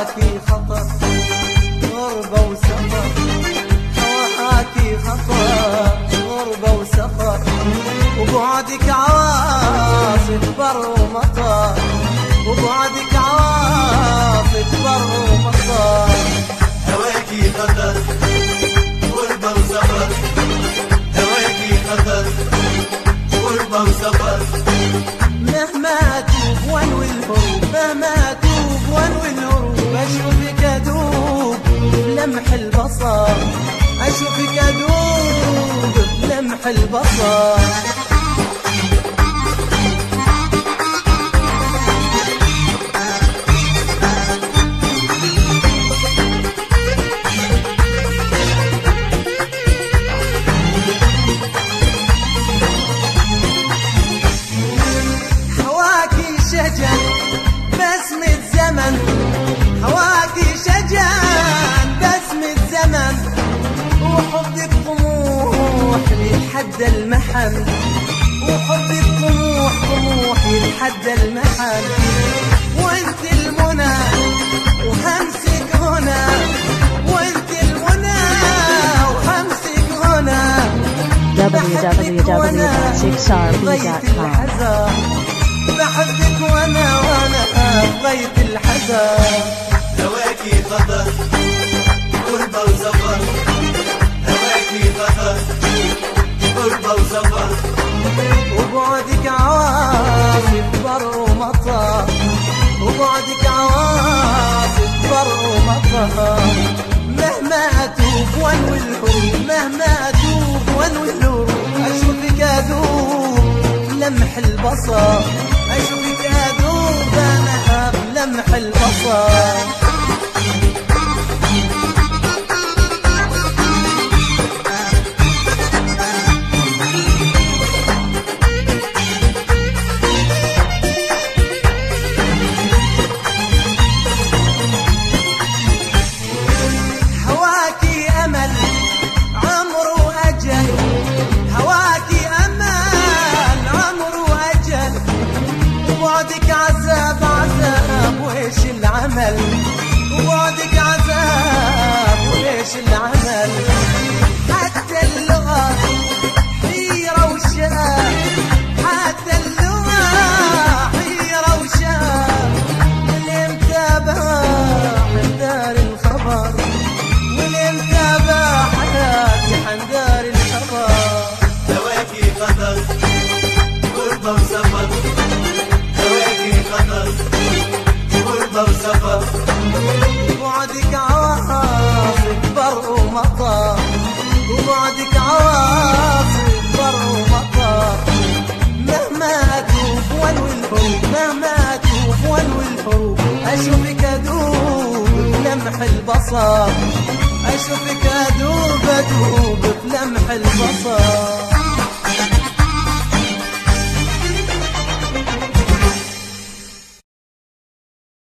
هواكي خطر غربة وسفر هواكي خطر غربة وسفر وبعدك عواصف بر ومطر وبعدك عواصف بر ومطر هواكي خطر غربة وسفر هواكي خطر غربة وسفر مهما توب وانوي الهروب مهما توب وانوي الهروب اشوفك ادوب لمح البصر اشوفك ادوب لمح البصر هواكي شجن بسمة زمن هواكي شجن بسمة زمن وحبك طموح لحد المحن وحبك طموح طموح لحد المحن وانت المنى وهمسك هنا وانت المنى وهمسك هنا www.6rb.com. بحبك وانا وانا بغيت الحزن هواكي خطر غربة وسفر هواكي خطر غربة وسفر وبعدك عواصف بر ومطر وبعدك عواصف بر ومطر مهما اتوب وانوي الهروب مهما اتوب وانوي الهروب اشوفك ادوب لمح البصر اشوفك ادوب انا بلمح البصر هواكي امل عمر واجل هواكي امل عمر واجل وبعدك عذاب عذاب ويش العمل وبعدك عذاب ويش العمل حتى اللغة حيرة وشاب حتى اللغة حيرة وشاب واللي متابع من دار الخبر واللي متابع حياتي عن دار الخبر هواكي خطر غربة وسفر هواكي خطر غربة وسفر وبعدك عواصف بر ومطر وبعدك عواصف بر ومطر مهما اتوب وانوي الهروب مهما اتوب وانوي الهروب اشوفك ادوب بلمح البصر اشوفك ادوب ادوب بلمح البصر